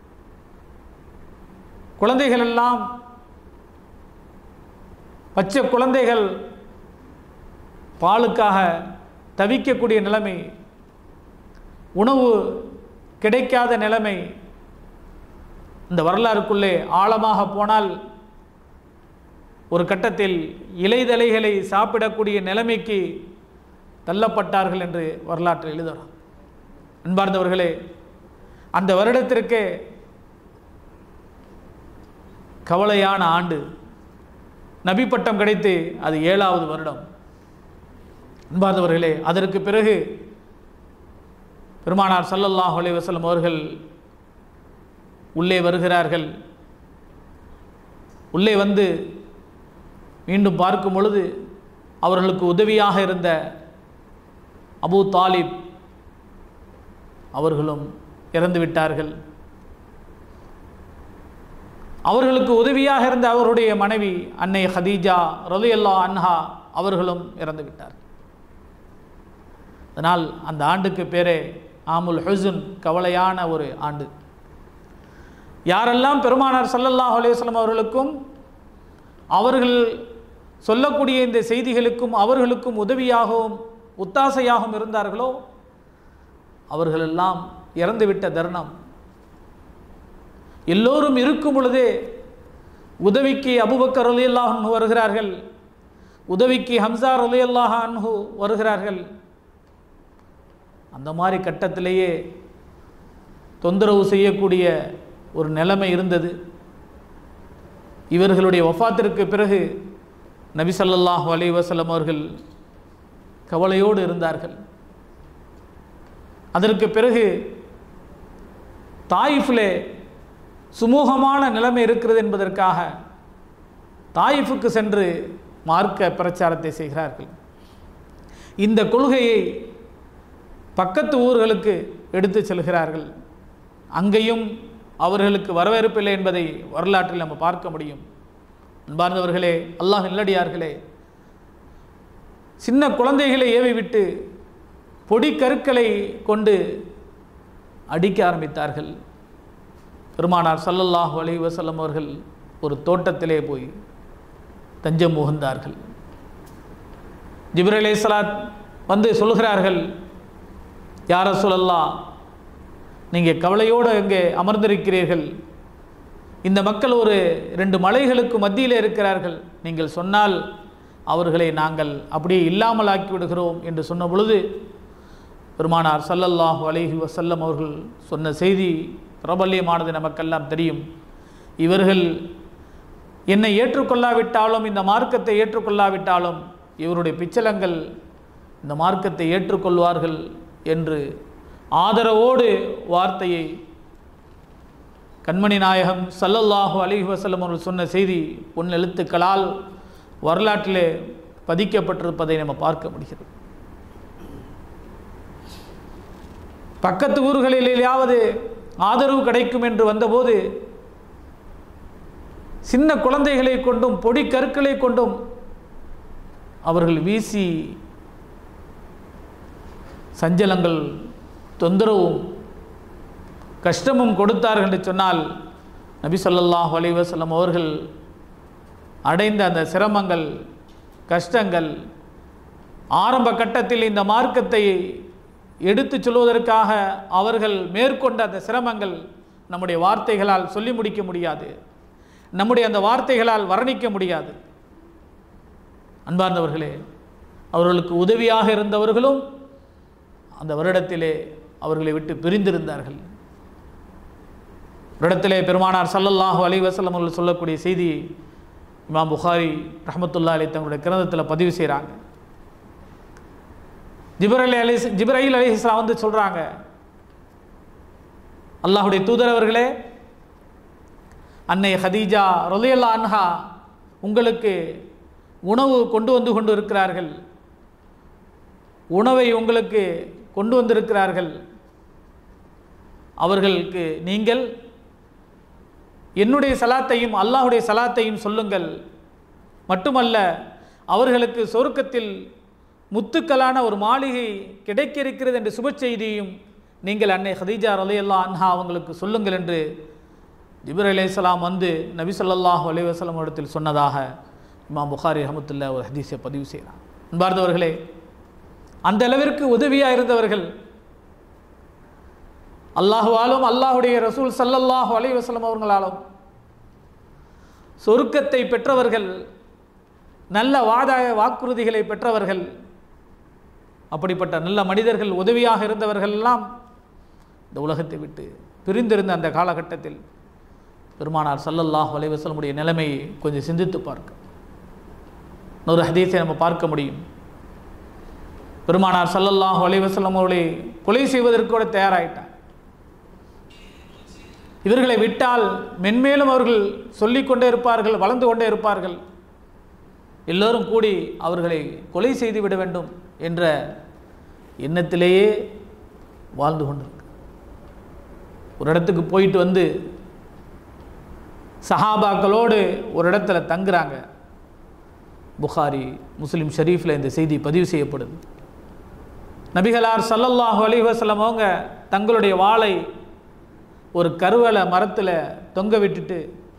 குழந்தைகள் எல்லாம் பச்சை குழந்தைகள் பாலுக்காக தவிக்கக்கூடிய நிலைமை உணவு கிடைக்காத நிலைமை இந்த வரலாறுக்குள்ளே ஆழமாக போனால் ஒரு கட்டத்தில் இலைதலைகளை சாப்பிடக்கூடிய நிலைமைக்கு தள்ளப்பட்டார்கள் என்று வரலாற்றில் எழுதுகிறோம் அன்பார்ந்தவர்களே அந்த வருடத்திற்கே கவலையான ஆண்டு நபி பட்டம் கிடைத்து அது ஏழாவது வருடம் அன்பார்ந்தவர்களே அதற்கு பிறகு பெருமானார் ஸல்லல்லாஹு அலைஹி வஸல்லம் அவர்கள் உள்ளே வருகிறார்கள் உள்ளே வந்து மீண்டும் பார்க்கும் பொழுது அவர்களுக்கு உதவியாக இருந்த அபூ தாலிப் அவர்களும் இறந்து விட்டார்கள் அவர்களுக்கு உதவியாக இருந்த அவருடைய மனைவி அன்னை ஹதீஜா ரலியல்லா அன்ஹா அவர்களும் இறந்து விட்டார் அதனால் அந்த ஆண்டுக்கு பேரே ஆமுல் ஹுசுன் கவலையான ஒரு ஆண்டு யாரெல்லாம் பெருமானார் ஸல்லல்லாஹு அலைஹி வஸல்லம் அவர்களுக்கும் அவர்கள் சொல்லக்கூடிய இந்த செய்திகளுக்கும் அவர்களுக்கும் உதவியாகவும் ஒத்தாசையாகவும் இருந்தார்களோ அவர்களெல்லாம் இறந்துவிட்ட தருணம் எல்லோரும் இருக்கும் பொழுதே உதவிக்கு அபுபக்கர் அலி அன்ஹு வருகிறார்கள் உதவிக்கு ஹம்சார் அலி அன்ஹு வருகிறார்கள் அந்த மாதிரி கட்டத்திலேயே தொந்தரவு செய்யக்கூடிய ஒரு நிலைமை இருந்தது இவர்களுடைய வஃபாத்திற்கு பிறகு நபி ஸல்லல்லாஹு அலைஹி வஸல்லம் அவர்கள் கவலையோடு இருந்தார்கள் அதற்கு பிறகு தாயிஃபிலே சுமூகமான நிலைமை இருக்கிறது என்பதற்காக தாயிஃபுக்கு சென்று மார்க்க பிரச்சாரத்தை செய்கிறார்கள் இந்த கொள்கையை பக்கத்து ஊர்களுக்கு எடுத்து செல்கிறார்கள் அங்கேயும் அவர்களுக்கு வரவேற்பில்லை என்பதை வரலாற்றில் நம்ம பார்க்க முடியும் அன்பார்ந்தவர்களே அல்லாஹ் நல்லடியார்களே சின்ன குழந்தைகளை ஏவி விட்டு பொடி கருக்களை கொண்டு அடிக்க ஆரம்பித்தார்கள் பெருமானார் ஸல்லல்லாஹு அலைஹி வஸல்லம் அவர்கள் ஒரு தோட்டத்திலே போய் தஞ்சம் புகுந்தார்கள் ஜிப்ரீல் அலைஹிஸ்ஸலாத் வந்து சொல்கிறார்கள் யார சொல்லல்லா நீங்கள் கவலையோடு இங்கே அமர்ந்திருக்கிறீர்கள் இந்த மக்கள் ஒரு ரெண்டு மலைகளுக்கு மத்தியில் இருக்கிறார்கள் நீங்கள் சொன்னால் அவர்களை நாங்கள் அப்படியே இல்லாமலாக்கி விடுகிறோம் என்று சொன்ன பொழுது பெருமானார் ஸல்லல்லாஹு அலைஹி வஸல்லம் அவர்கள் சொன்ன செய்தி பிரபல்யமானது நமக்கெல்லாம் தெரியும் இவர்கள் என்னை ஏற்றுக்கொள்ளாவிட்டாலும் இந்த மார்க்கத்தை ஏற்றுக்கொள்ளாவிட்டாலும் இவருடைய பிச்சலங்கள் இந்த மார்க்கத்தை ஏற்றுக்கொள்வார்கள் என்று ஆதரவோடு வார்த்தையை கண்மணி நாயகம் ஸல்லல்லாஹு அலைஹி வஸல்லம் அவர்கள் சொன்ன செய்தி பொன் எழுத்துக்களால் வரலாற்றிலே பதிக்கப்பட்டிருப்பதை நம்ம பார்க்க முடிகிறது பக்கத்து ஊர்களிலேயாவது ஆதரவு கிடைக்கும் என்று வந்தபோது சின்ன குழந்தைகளை கொண்டும் பொடி கற்களை கொண்டும் அவர்கள் வீசி சஞ்சலங்கள் தொந்தரவும் கஷ்டமும் கொடுத்தார்கள் என்று சொன்னால் நபி ஸல்லல்லாஹு அலைஹி வஸல்லம் அவர்கள் அடைந்த அந்த சிரமங்கள் கஷ்டங்கள் ஆரம்ப கட்டத்தில் இந்த மார்க்கத்தை எடுத்துச் சொல்வதற்காக அவர்கள் மேற்கொண்ட அந்த சிரமங்கள் நம்முடைய வார்த்தைகளால் சொல்லி முடிக்க முடியாது நம்முடைய அந்த வார்த்தைகளால் வர்ணிக்க முடியாது அன்பார்ந்தவர்களே அவர்களுக்கு உதவியாக இருந்தவர்களும் அந்த வருடத்திலே அவர்களை விட்டு பிரிந்திருந்தார்கள் வருடத்திலே பெருமானார் ஸல்லல்லாஹு அலைஹி வஸல்லம் அவர்கள் சொல்லக்கூடிய செய்தி இமாம் புகாரி ரஹமத்துல்லா அலி தங்களுடைய கிரந்தத்தில் பதிவு செய்கிறாங்க ஜிப்ரல் அலி ஜிப்ரைல் அலி இஸ்லாம் வந்து சொல்கிறாங்க அல்லாஹுடைய தூதரவர்களே அன்னை ஹதீஜா ரொலியல்லா அன்ஹா உங்களுக்கு உணவு கொண்டு வந்து கொண்டு இருக்கிறார்கள் உணவை உங்களுக்கு கொண்டு வந்திருக்கிறார்கள் அவர்களுக்கு நீங்கள் என்னுடைய சலாத்தையும் அல்லாஹுடைய சலாத்தையும் சொல்லுங்கள் மட்டுமல்ல அவர்களுக்கு சொர்க்கத்தில் முத்துக்களான ஒரு மாளிகை கிடைக்க இருக்கிறது என்ற சுப செய்தியும் நீங்கள் அன்னை ஹதீஜா ரலியல்லா அன்ஹா அவங்களுக்கு சொல்லுங்கள் என்று ஜிபர் அலைஹிஸ்ஸலாம் வந்து நபி ஸல்லல்லாஹு அலைஹி வஸல்லம் இடத்தில் சொன்னதாக இமாம் புகாரி ரஹமத்துல்லா ஒரு ஹதீஸை பதிவு செய்கிறார் அன்பார்ந்தவர்களே அந்த அளவிற்கு உதவியாக இருந்தவர்கள் அல்லாஹுவாலும் அல்லாஹுடைய ரசூல் ஸல்லல்லாஹு அலைஹி வஸல்லம் அவர்களாலும் சொருக்கத்தை பெற்றவர்கள் நல்ல வாதாய வாக்குறுதிகளை பெற்றவர்கள் அப்படிப்பட்ட நல்ல மனிதர்கள் உதவியாக இருந்தவர்கள் எல்லாம் இந்த உலகத்தை விட்டு பிரிந்திருந்த அந்த காலகட்டத்தில் பெருமானார் ஸல்லல்லாஹு அலைஹி வஸல்லமுடைய நிலைமையை கொஞ்சம் சிந்தித்து பார்க்க இன்னொரு ஹதீஸை நம்ம பார்க்க முடியும் பெருமானார் ஸல்லல்லாஹு அலைஹி வஸல்லம் அவர்களை கொலை செய்வதற்கு கூட தயாராயிட்டார் இவர்களை விட்டால் மென்மேலும் அவர்கள் சொல்லிக்கொண்டே இருப்பார்கள் வளர்ந்து கொண்டே இருப்பார்கள் எல்லோரும் கூடி அவர்களை கொலை செய்து விட வேண்டும் என்ற எண்ணத்திலேயே வாழ்ந்து கொண்டிருக்கு ஒரு இடத்துக்கு போயிட்டு வந்து சஹாபாக்களோடு ஒரு இடத்துல தங்குறாங்க புகாரி முஸ்லிம் ஷரீஃபில் இந்த செய்தி பதிவு செய்யப்படுது நபிகளார் ஸல்லல்லாஹு அலைஹி வஸல்லம் அவங்க தங்களுடைய வாளை ஒரு கருவலை மரத்தில் தொங்க விட்டுட்டு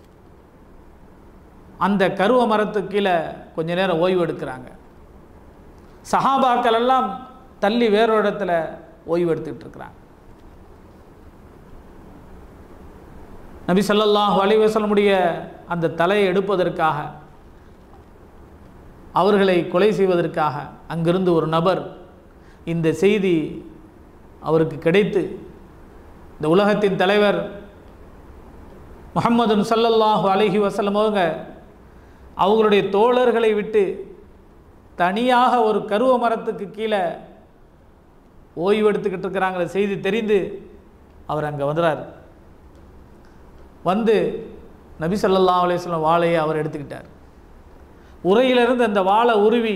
அந்த கருவ மரத்துக்கு கீழே கொஞ்ச நேரம் ஓய்வு எடுக்கிறாங்க சஹாபாக்கள் எல்லாம் தள்ளி வேறொரு இடத்துல ஓய்வு எடுத்துக்கிட்டு இருக்கிறாங்க நபி ஸல்லல்லாஹு அலைஹி வஸல்லமுடைய அந்த தலையை எடுப்பதற்காக அவர்களை கொலை செய்வதற்காக அங்கிருந்து ஒரு நபர் இந்த செய்தி அவருக்கு கிடைத்து இந்த உலகத்தின் தலைவர் முஹம்மது ஸல்லல்லாஹு அலைஹி வஸல்லம் அவங்க அவங்களுடைய தோழர்களை விட்டு தனியாக ஒரு கருவ மரத்துக்கு கீழே ஓய்வு எடுத்துக்கிட்டு இருக்கிறாங்கிற செய்தி தெரிந்து அவர் அங்கே வந்துறார் வந்து நபி ஸல்லல்லாஹு அலைஹி வஸல்லம் வாளையை அவர் எடுத்துக்கிட்டார் உரையிலிருந்து அந்த வாளை உருவி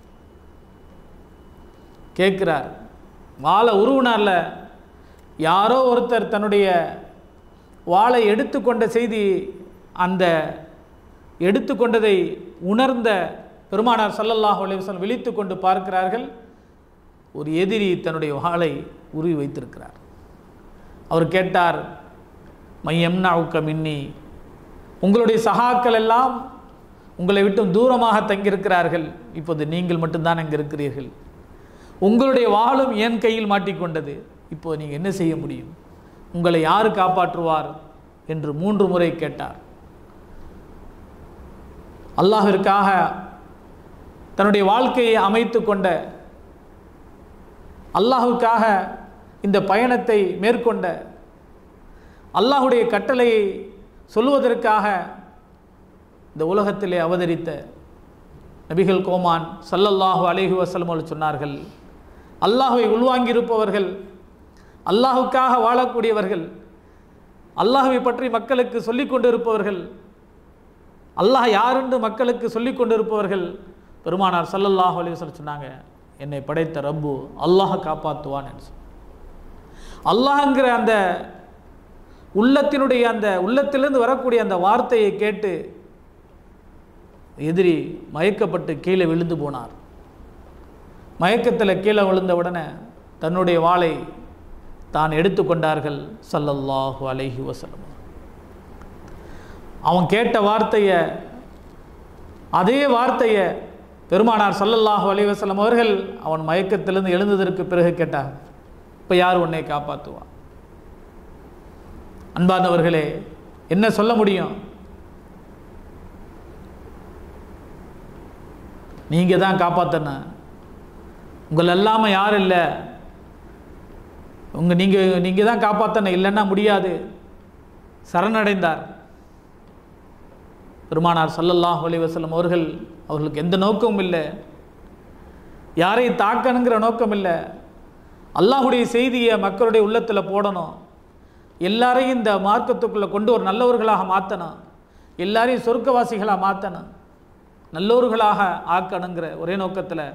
கேட்குறார் வாளை உருவினார்ல யாரோ ஒருத்தர் தன்னுடைய வாளை எடுத்துக்கொண்ட செய்தி அந்த எடுத்துக்கொண்டதை உணர்ந்த பெருமானார் ஸல்லல்லாஹு அலைஹி வஸல்லம் விழித்து கொண்டு பார்க்கிறார்கள் ஒரு எதிரி தன்னுடைய வாளை உருவி வைத்திருக்கிறார் அவர் கேட்டார் மையம்னாவுக்க மின்னி உங்களுடைய சகாக்கள் எல்லாம் உங்களை விட்டும் தூரமாக தங்கியிருக்கிறார்கள் இப்போது நீங்கள் மட்டும்தான் அங்கே இருக்கிறீர்கள் உங்களுடைய வாளும் என் கையில் மாட்டிக்கொண்டது இப்போது நீங்கள் என்ன செய்ய முடியும் உங்களை யார் காப்பாற்றுவார் என்று மூன்று முறை கேட்டார் அல்லாஹிற்காக தன்னுடைய வாழ்க்கையை அமைத்து கொண்ட அல்லாஹுக்காக இந்த பயணத்தை மேற்கொண்ட அல்லாஹுடைய கட்டளையை சொல்வதற்காக இந்த உலகத்திலே அவதரித்த நபிகள் கோமான் சல்லல்லாஹு அலைஹி வஸல்லம் அவர்கள் சொன்னார்கள் அல்லாஹுவை உள்வாங்கியிருப்பவர்கள் அல்லாஹுக்காக வாழக்கூடியவர்கள் அல்லாஹுவை பற்றி மக்களுக்கு சொல்லிக் கொண்டிருப்பவர்கள் அல்லாஹ் யாருன்னு மக்களுக்கு சொல்லிக் கொண்டிருப்பவர்கள் பெருமானார் சல்லல்லாஹு அலைஹி வஸல்லம் சொன்னாங்க என்னை படைத்த ரப்பு அல்லாஹ் காப்பாற்றுவான் என்று சொன்னார். அல்லாஹ்ங்கிற அந்த உள்ளத்தினுடைய அந்த உள்ளத்திலிருந்து வரக்கூடிய அந்த வார்த்தையை கேட்டு எதிரி மயக்கப்பட்டு கீழே விழுந்து போனார் மயக்கத்தில் கீழே விழுந்த உடனே தன்னுடைய வாளை தான் எடுத்துக்கொண்டார்கள் ஸல்லல்லாஹு அலைஹி வஸல்லம் அவன் கேட்ட வார்த்தையை அதே வார்த்தையை பெருமானார் ஸல்லல்லாஹு அலைஹி வஸல்லம் அவர்கள் அவன் மயக்கத்திலிருந்து எழுந்ததற்கு பிறகு கேட்டார் இப்போ யார் உன்னை காப்பாற்றுவா அன்பார்ந்தவர்களே என்ன சொல்ல முடியும் நீங்கள் தான் காப்பாற்றணும் உங்கள் இல்லாமல் யாரும் இல்லை உங்கள் நீங்கள் நீங்கள் தான் காப்பாற்றணும் இல்லைன்னா முடியாது சரணடைந்தார் பெருமானார் ஸல்லல்லாஹு அலைஹி வஸல்லம் அவர்கள் அவர்களுக்கு எந்த நோக்கமும் இல்லை யாரையும் தாக்கணுங்கிற நோக்கம் இல்லை அல்லாஹுடைய செய்தியை மக்களுடைய உள்ளத்தில் போடணும் எல்லாரையும் இந்த மார்க்கத்துக்குள்ளே கொண்டு ஒரு நல்லவர்களாக மாற்றணும் எல்லாரையும் சொர்க்கவாசிகளாக மாற்றணும் நல்லோர்களாக ஆக்கணுங்கிற ஒரே நோக்கத்தில்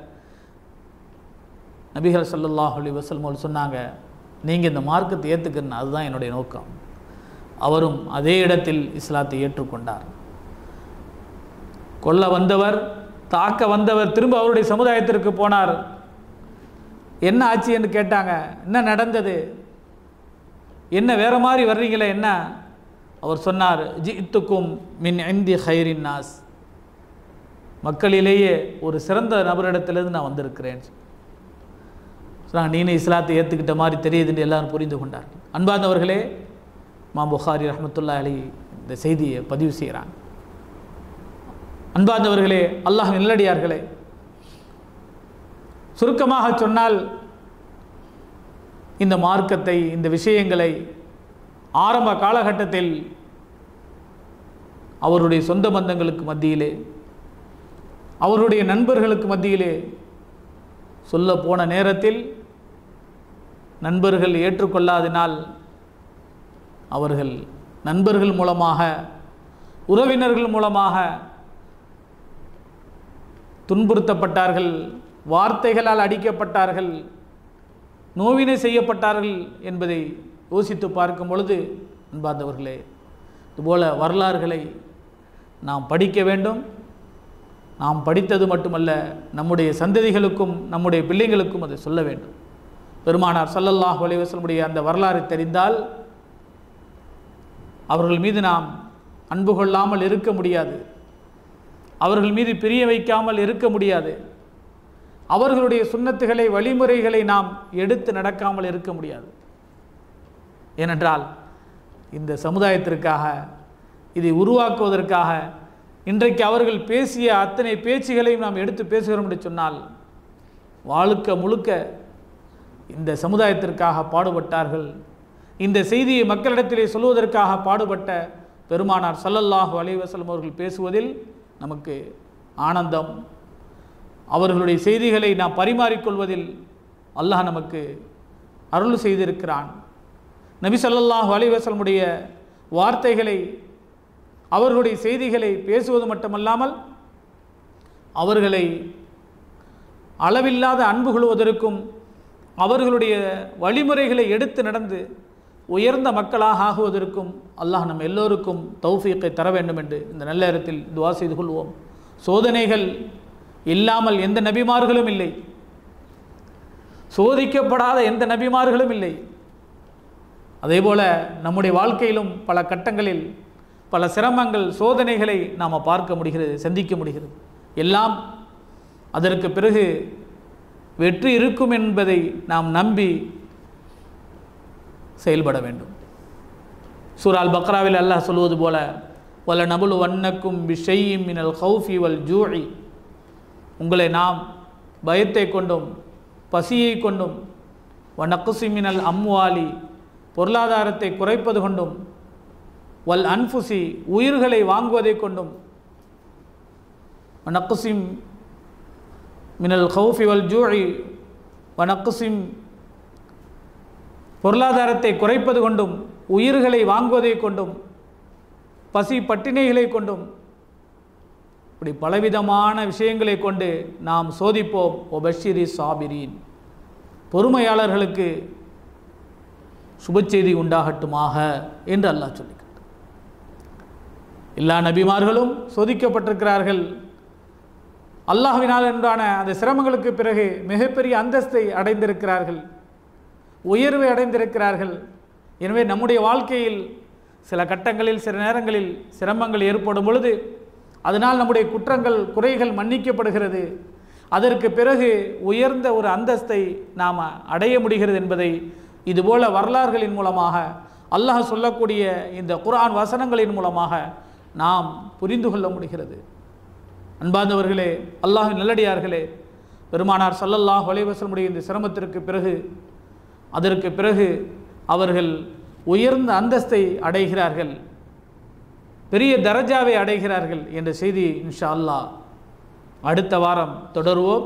நபிகள் ஸல்லல்லாஹு அலைஹி வஸல்லம் அவர்கள் சொன்னாங்க நீங்கள் இந்த மார்க்கத்தை ஏற்றுக்கணும் அதுதான் என்னுடைய நோக்கம் அவரும் அதே இடத்தில் இஸ்லாத்தை ஏற்றுக்கொண்டார் கொல்ல வந்தவர் தாக்க வந்தவர் திரும்ப அவருடைய சமுதாயத்திற்கு போனார் என்ன ஆச்சுன்னு கேட்டாங்க என்ன நடந்தது என்ன வேற மாதிரி வர்றீங்களே என்ன அவர் சொன்னார் ஜித்துக்கும் மின் இந்தி ஹைரின் நாஸ் மக்களிலேயே ஒரு சிறந்த நபரிடத்திலிருந்து நான் வந்திருக்கிறேன் சொன்னாங்க நீனு இஸ்லாத்தை ஏற்றுக்கிட்ட மாதிரி தெரியுதுன்னு எல்லாரும் புரிந்து கொண்டார்கள் அன்பார்ந்தவர்களே மா புகாரி ரஹமத்துல்லா அலி இந்த செய்தியை பதிவு செய்கிறாங்க அன்பார்ந்தவர்களே அல்லாஹ் நல்லடியார்களே சுருக்கமாக சொன்னால் இந்த மார்க்கத்தை இந்த விஷயங்களை ஆரம்ப காலகட்டத்தில் அவருடைய சொந்த பந்தங்களுக்கு மத்தியிலே அவருடைய நண்பர்களுக்கு மத்தியிலே சொல்ல போன நேரத்தில் நண்பர்கள் ஏற்றுக்கொள்ளாதனால் அவர்கள் நண்பர்கள் மூலமாக உறவினர்கள் மூலமாக துன்புறுத்தப்பட்டார்கள் வார்த்தைகளால் அடிக்கப்பட்டார்கள் நோவினை செய்யப்பட்டார்கள் என்பதை யோசித்து பார்க்கும் பொழுது அன்பார்ந்தவர்களே இதுபோல வரலாறுகளை நாம் படிக்க வேண்டும் நாம் படித்தது மட்டுமல்ல நம்முடைய சந்ததிகளுக்கும் நம்முடைய பிள்ளைகளுக்கும் அதை சொல்ல வேண்டும் பெருமானார் ஸல்லல்லாஹு அலைஹி வஸல்லமுடைய அந்த வரலாறு தெரிந்தால் அவர்கள் மீது நாம் அன்பு கொள்ளாமல் இருக்க முடியாது அவர்கள் மீது பிரிய வைக்காமல் இருக்க முடியாது அவர்களுடைய சுண்ணத்துகளை வழிமுறைகளை நாம் எடுத்து நடக்காமல் இருக்க முடியாது ஏனென்றால் இந்த சமுதாயத்திற்காக இதை உருவாக்குவதற்காக இன்றைக்கு அவர்கள் பேசிய அத்தனை பேச்சுகளையும் நாம் எடுத்து பேசுகிறோம் என்று சொன்னால் வாழுக்க முழுக்க இந்த சமுதாயத்திற்காக பாடுபட்டார்கள் இந்த செய்தியை மக்களிடத்திலே சொல்வதற்காக பாடுபட்ட பெருமானார் ஸல்லல்லாஹு அலைஹி வஸல்லம் அவர்கள் பேசுவதில் நமக்கு ஆனந்தம் அவர்களுடைய செய்திகளை நாம் பரிமாறிக்கொள்வதில் அல்லாஹ் நமக்கு அருள் செய்திருக்கிறான் நபி ஸல்லல்லாஹு அலைஹி வஸல்லமுடைய வார்த்தைகளை அவர்களுடைய செய்திகளை பேசுவது மட்டுமல்லாமல் அவர்களை அளவில்லாத அன்பு கொள்வதற்கும் அவர்களுடைய வழிமுறைகளை எடுத்து நடந்து உயர்ந்த மக்களாக ஆகுவதற்கும் அல்லாஹ் நம் எல்லோருக்கும் தௌஃபீக்கை தர வேண்டும் என்று இந்த நல்ல நேரத்தில் துவா செய்து கொள்வோம் சோதனைகள் இல்லாமல் எந்த நபிமார்களும் இல்லை சோதிக்கப்படாத எந்த நபிமார்களும் இல்லை அதேபோல நம்முடைய வாழ்க்கையிலும் பல கட்டங்களில் பல சிரமங்கள் சோதனைகளை நாம் பார்க்க முடிகிறது சந்திக்க முடிகிறது எல்லாம் அதற்கு பிறகு வெற்றி இருக்கும் என்பதை நாம் நம்பி செயல்பட வேண்டும் சூரால் பக்ராவில் அல்லாஹ் சொல்வது போல வல நபுலு வண்ணக்கும் பிஷையும் மினல் ஹவுஃபி வல் ஜூஇ உங்களை நாம் பயத்தை கொண்டும் பசியை கொண்டும் வனக்குசி மினல் அம்வாலி பொருளாதாரத்தை குறைப்பது கொண்டும் வல் அன்ஃபுசி உயிர்களை வாங்குவதை கொண்டும் வனக்குசிம் மினல் ஹவுஃபி வல் ஜூஇ வனக்குசிம் பொருளாதாரத்தை குறைப்பது கொண்டும் உயிர்களை வாங்குவதை கொண்டும் பசி பட்டினிகளை கொண்டும் இப்படி பலவிதமான விஷயங்களை கொண்டு நாம் சோதிப்போம் ஒபஷிரி சாபிரீன் பொறுமையாளர்களுக்கு சுபச்செய்தி உண்டாகட்டுமாக என்று அல்லாஹ் சொல்லிக்கிறார் எல்லா நபிமார்களும் சோதிக்கப்பட்டிருக்கிறார்கள் அல்லாஹ்வினால் என்றான அந்த சிரமங்களுக்கு பிறகு மிகப்பெரிய அந்தஸ்தை அடைந்திருக்கிறார்கள் உயர்வை அடைந்திருக்கிறார்கள் எனவே நம்முடைய வாழ்க்கையில் சில கட்டங்களில் சில நேரங்களில் சிரமங்கள் ஏற்படும் பொழுது அதனால் நம்முடைய குற்றங்கள் குறைகள் மன்னிக்கப்படுகிறது அதற்கு பிறகு உயர்ந்த ஒரு அந்தஸ்தை நாம் அடைய முடிகிறது என்பதை இதுபோல வரலாறுகளின் மூலமாக அல்லாஹ் சொல்லக்கூடிய இந்த குர்ஆன் வசனங்களின் மூலமாக நாம் புரிந்து கொள்ள முடிகிறது அன்பார்ந்தவர்களே அல்லாஹின் நல்லடியார்களே பெருமானார் ஸல்லல்லாஹு அலைஹி வஸல்லமுடைய இந்த சிரமத்திற்கு பிறகு அதற்கு பிறகு அவர்கள் உயர்ந்த அந்தஸ்தை அடைகிறார்கள் பெரிய தரஜாவை அடைகிறார்கள் என்ற செய்தி இன்ஷா அல்லாஹ் அடுத்த வாரம் தொடருவோம்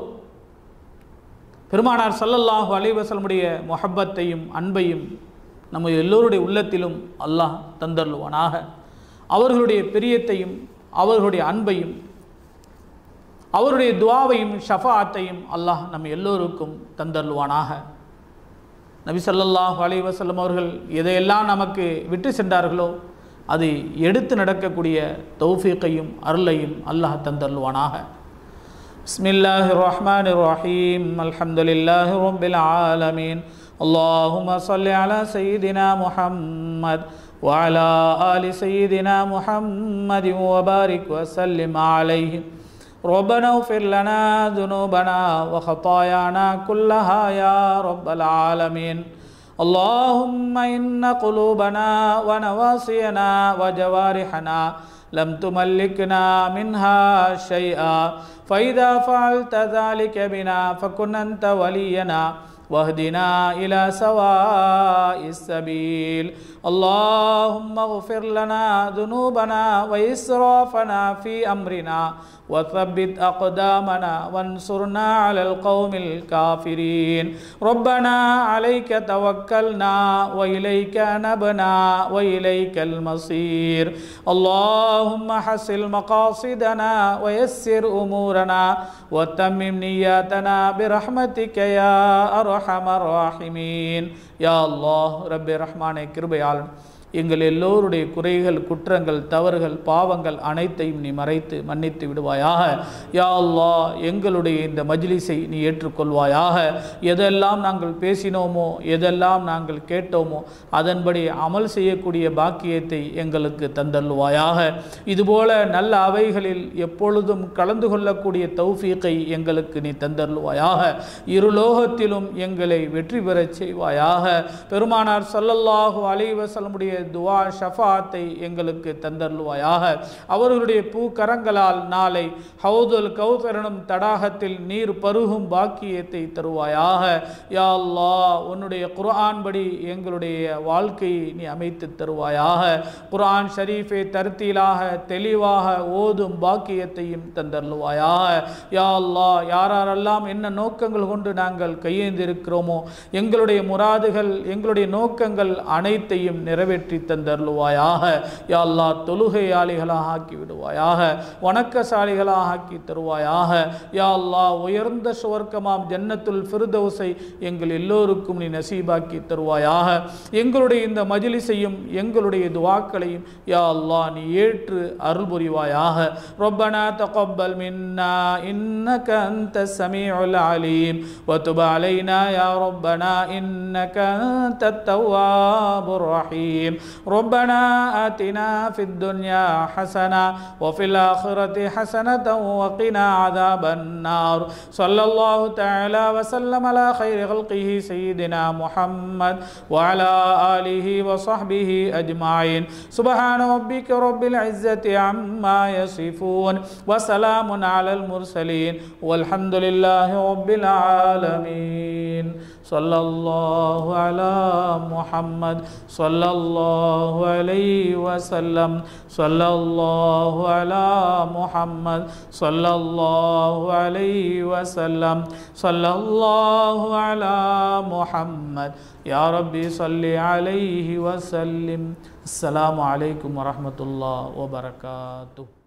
பெருமானார் ஸல்லல்லாஹு அலைஹி வஸல்லமுடைய முஹப்பத்தையும் அன்பையும் நம்ம எல்லோருடைய உள்ளத்திலும் அல்லாஹ் தந்தருள்வானாக அவர்களுடைய பிரியத்தையும் அவர்களுடைய அன்பையும் அவருடைய துவாவையும் ஷஃபாத்தையும் அல்லாஹ் நம்ம எல்லோருக்கும் தந்தருள்வானாக நபி ஸல்லல்லாஹு அலைஹி வஸல்லம் அவர்கள் எதையெல்லாம் நமக்கு விட்டு சென்றார்களோ அதை எடுத்து நடக்கக்கூடிய தௌஃபீக்கையும் அருளையும் அல்லாஹ் தந்தருள்வானாக بسم الله الرحمن الرحيم الحمد لله رب العالمين اللهم صل على سيدنا محمد وعلى آل سيدنا محمد وبارك وسلم عليه ربنا اغفر لنا ذنوبنا وخطايانا كلها يا رب العالمين اللهم إن قلوبنا ونواصينا وجوارحنا لم تملكنا منها شيئا فإذا فعلت ذلك بنا فكن أنت ولينا واهدنا إلى سواء السبيل اللهم اغفر لنا ذنوبنا وإسرافنا في أمرنا وثبت أقدامنا وانصرنا على القوم الكافرين ربنا عليك توكلنا وإليك نبنا وإليك المصير اللهم حسن مقاصدنا ويسر أمورنا وتمم نياتنا برحمتك يا أرحم الراحمين يا الله رب الرحمن கிருபையாளன் எங்கள் எல்லோருடைய குறைகள் குற்றங்கள் தவறுகள் பாவங்கள் அனைத்தையும் நீ மறைத்து மன்னித்து விடுவாயாக யா அல்லாஹ் எங்களுடைய இந்த மஜ்லிஸை நீ ஏற்றுக்கொள்வாயாக எதெல்லாம் நாங்கள் பேசினோமோ எதெல்லாம் நாங்கள் கேட்டோமோ அதன்படி அமல் செய்யக்கூடிய பாக்கியத்தை எங்களுக்கு தந்தல்வாயாக இதுபோல நல்ல அவைகளில் எப்பொழுதும் கலந்து கொள்ளக்கூடிய தௌஃபீக்கை எங்களுக்கு நீ தந்தருள்வாயாக இருலோகத்திலும் எங்களை வெற்றி பெறச் செய்வாயாக பெருமானார் ஸல்லல்லாஹு அலைஹி வஸல்லமுடைய துவா ஷஃபாத்தை எங்களுக்கு தந்தருள்வாயாக அவர்களுடைய பூக்கரங்களால் நாளை ஹவுதுல் கௌதரனும் தடாகத்தில் நீர் பருகும் பாக்கியத்தை தருவாயாக யா அல்லாஹ் உன்னுடைய குர்ஆன் படி எங்களுடைய வாழ்க்கையை நீ அமைத்து தருவாயாக குர்ஆன் ஷரீஃபை தருத்தீலாக தெளிவாக ஓதும் பாக்கியத்தையும் தந்தருள்வாயாக யா அல்லாஹ் யாரெல்லாம் என்ன நோக்கங்கள் கொண்டு நாங்கள் கையேந்திருக்கிறோமோ எங்களுடைய முராதுகள் எங்களுடைய நோக்கங்கள் அனைத்தையும் நிறைவேற்றி தந்தருள்வாயாக யா அல்லாஹ் தொழுகையாளிகளாக ஆக்கி விடுவாயாக வணக்கசாலிகளாக ஆக்கி தருவாயாக யா அல்லாஹ் உயர்ந்த சுவர்க்கமாம் ஜன்னத்துல் ஃபிர்தௌஸை எங்கள் எல்லோருக்கும் நீ நசீபாக்கி தருவாயாக எங்களுடைய இந்த மஜ்லிஸையும் எங்களுடைய துவாக்களையும் யா அல்லாஹ் நீ ஏற்று அருள் புரிவாயாக ربنا تقبل منا إنك أنت السميع العليم وتب علينا يا ربنا إنك أنت التواب الرحيم ربنا آتنا في الدنيا حسنة وفي الآخرة حسنة وقنا عذاب النار صلى الله تعالى وسلم على خير خلقه سيدنا محمد وعلى آله وصحبه أجمعين سبحان ربك رب العزة عما يصفون وسلام على المرسلين والحمد لله رب العالمين صلى الله على محمد صلى الله عليه وسلم صلى الله على محمد صلى الله عليه وسلم صلى الله على محمد يا ربي صل عليه وسلم السلام عليكم ورحمة الله وبركاته